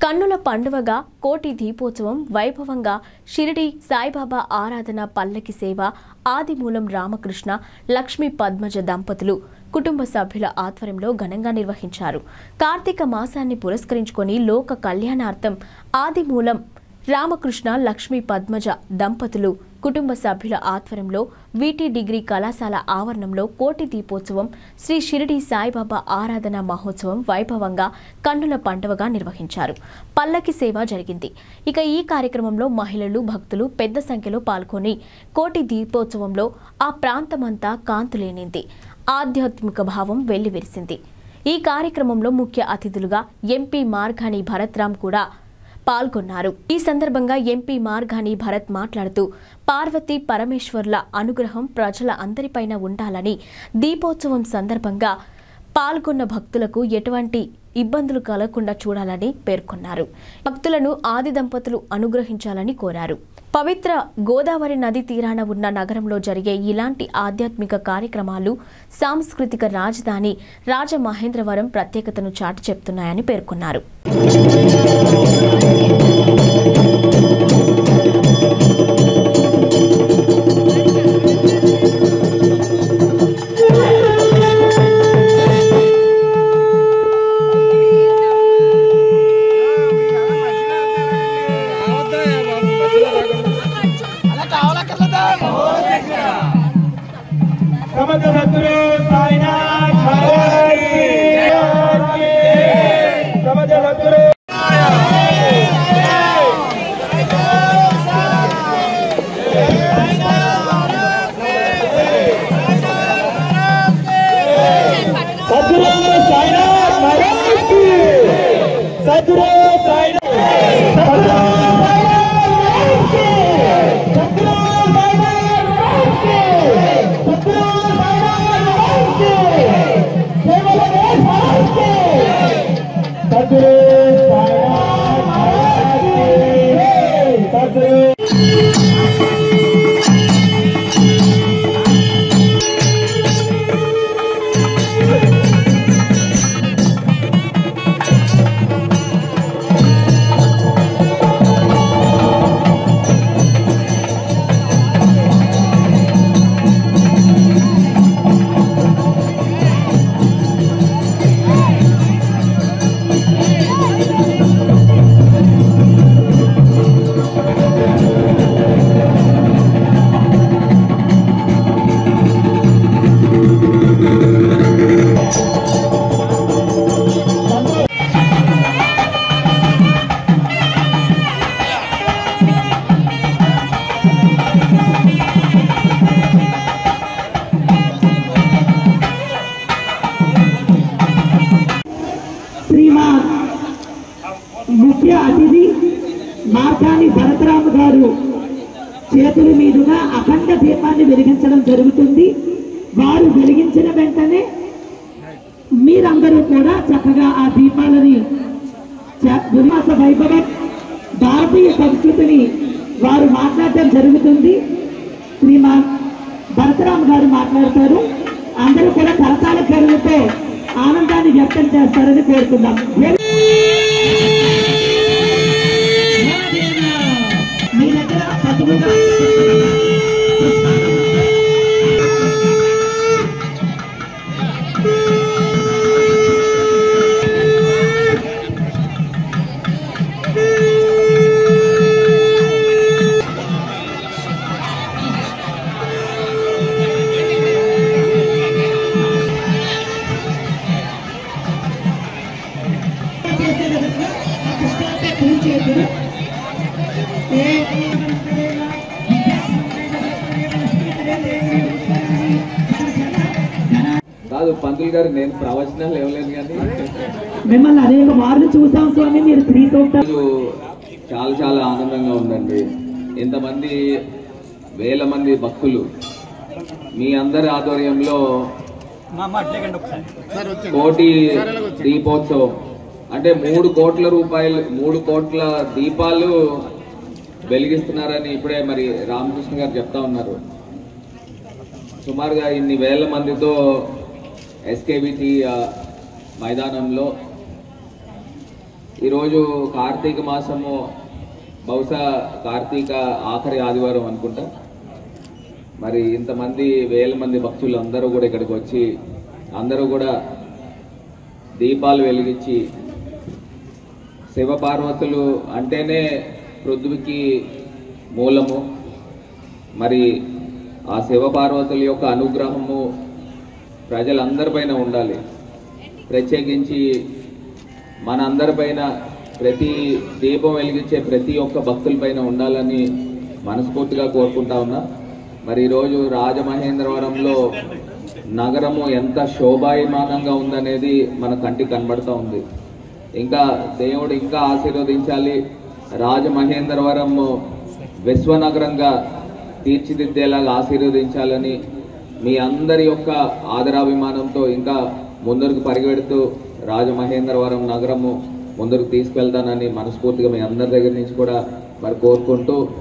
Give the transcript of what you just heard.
కన్నుల పండువగా కోటి దీపోత్సవం వైభవంగా షిరిడి సాయిబాబా ఆరాధన పల్లకి సేవ ఆదిమూలం రామకృష్ణ లక్ష్మీ పద్మజ దంపతులు కుటుంబ సభ్యుల ఆధ్వర్యంలో ఘనంగా నిర్వహించారు కార్తీక మాసాన్ని పురస్కరించుకొని లోక కళ్యాణార్థం ఆదిమూలం రామకృష్ణ లక్ష్మీ పద్మజ దంపతులు కుటుంబ సభ్యుల ఆధ్వర్యంలో వీటీ డిగ్రీ కళాశాల ఆవరణంలో కోటి దీపోత్సవం శ్రీ షిరిడి సాయిబాబా ఆరాధన మహోత్సవం వైభవంగా కన్నుల పండువగా నిర్వహించారు పల్లకి సేవ జరిగింది ఇక ఈ కార్యక్రమంలో మహిళలు భక్తులు పెద్ద సంఖ్యలో పాల్గొని కోటి దీపోత్సవంలో ఆ ప్రాంతమంతా కాంతులేనింది ఆధ్యాత్మిక భావం వెల్లివిరిసింది ఈ కార్యక్రమంలో ముఖ్య అతిథులుగా ఎంపీ మార్గాని భరత్రామ్ కూడా పాల్గొన్నారు ఈ సందర్భంగా ఎంపీ మార్గాని భరత్ మాట్లాడుతూ పార్వతీ పరమేశ్వర్ల అనుగ్రహం ప్రజల అందరిపైన ఉండాలని దీపోత్సవం సందర్భంగా పాల్గొన్న భక్తులకు ఎటువంటి ఇబ్బందులు కలగకుండా చూడాలని పేర్కొన్నారు భక్తులను ఆది దంపతులు అనుగ్రహించాలని కోరారు పవిత్ర గోదావరి నది తీరాన ఉన్న నగరంలో జరిగే ఇలాంటి ఆధ్యాత్మిక కార్యక్రమాలు సాంస్కృతిక రాజధాని రాజమహేంద్రవరం ప్రత్యేకతను చాటి చెప్తున్నాయని పేర్కొన్నారు సమర్థ సద్గురు సాయినాథ్ మహారాజ్ की సమర్థ సద్గురు సద్గురు సాయినాథ్ మహారాజ్ की సద్గురు సాయినాథ్ సద్గురు సాయినాథ్ की సద్గురు సాయినాథ్ మహారాజ్ की సద్గురు సాయినాథ్ మహారాజ్ की కేవల మహారాజ్ की సద్గురు సాయినాథ్ మహారాజ్ की సద్గురు శ్రీమా ముఖ్య అతిథి మార్కాని భరతరాము గారు చేతుల మీదుగా అఖండ దీపాన్ని వెలిగించడం జరుగుతుంది వారు వెలిగించిన వెంటనే మీరందరూ కూడా చక్కగా ఆ దీపాలని చ- విలాస వైభవం భారతీయ సంస్కృతిని వారు మాట్లాడటం జరుగుతుంది శ్రీమాన్ భరతరామ్ గారు మాట్లాడతారు అందరూ కూడా కరతాల కరువుతో ఆనందాన్ని వ్యక్తం చేస్తారని కోరుతున్నాం మీ దగ్గర పసుపుగా చేసే విధంగా పుస్తకాన్ని పూజ చేద్దరు కాదు పంతులు గారు నేను ప్రవచనాలు ఇవ్వలేను కానీ మిమ్మల్ని అనేక మార్లు చూసాం స్వామి మీరు శ్రీ సూక్త ఈరోజు చాలా చాలా ఆనందంగా ఉందండి ఇంతమంది వేల మంది భక్తులు మీ అందరి ఆధ్వర్యంలో కోటి దీపోత్సవం అంటే మూడు కోట్ల రూపాయలు మూడు కోట్ల దీపాలు వెలిగిస్తున్నారని ఇప్పుడే మరి రామకృష్ణ గారు చెప్తా ఉన్నారు సుమారుగా ఇన్ని వేల మందితో ఎస్కేబిటి మైదానంలో ఈరోజు కార్తీక మాసము బహుశా కార్తీక ఆఖరి ఆదివారం అనుకుంటా మరి ఇంతమంది వేల మంది భక్తులు అందరూ కూడా ఇక్కడికి వచ్చి అందరూ కూడా దీపాలు వెలిగించి శివపార్వతులు అంటేనే పృథ్వీకి మూలము మరి ఆ శివపార్వతుల యొక్క అనుగ్రహము ప్రజలందరిపైన ఉండాలి ప్రత్యేకించి మనందరిపైన ప్రతి దీపం వెలిగించే ప్రతి ఒక్క భక్తులపైన ఉండాలని మనస్ఫూర్తిగా కోరుకుంటా ఉన్నా మరి ఈరోజు రాజమహేంద్రవరంలో నగరము ఎంత శోభాయమానంగా ఉందనేది మన కంటికి కనబడుతూ ఉంది ఇంకా దేవుడు ఇంకా ఆశీర్వదించాలి రాజమహేంద్రవరం విశ్వనగరంగా తీర్చిదిద్దేలాగా ఆశీర్వదించాలని మీ అందరి యొక్క ఆదరాభిమానంతో ఇంకా ముందరకు పరిగెడుతూ రాజమహేంద్రవరం నగరము ముందుకు తీసుకెళ్తానని మనస్ఫూర్తిగా మీ అందరి దగ్గర నుంచి కూడా మరి కోరుకుంటూ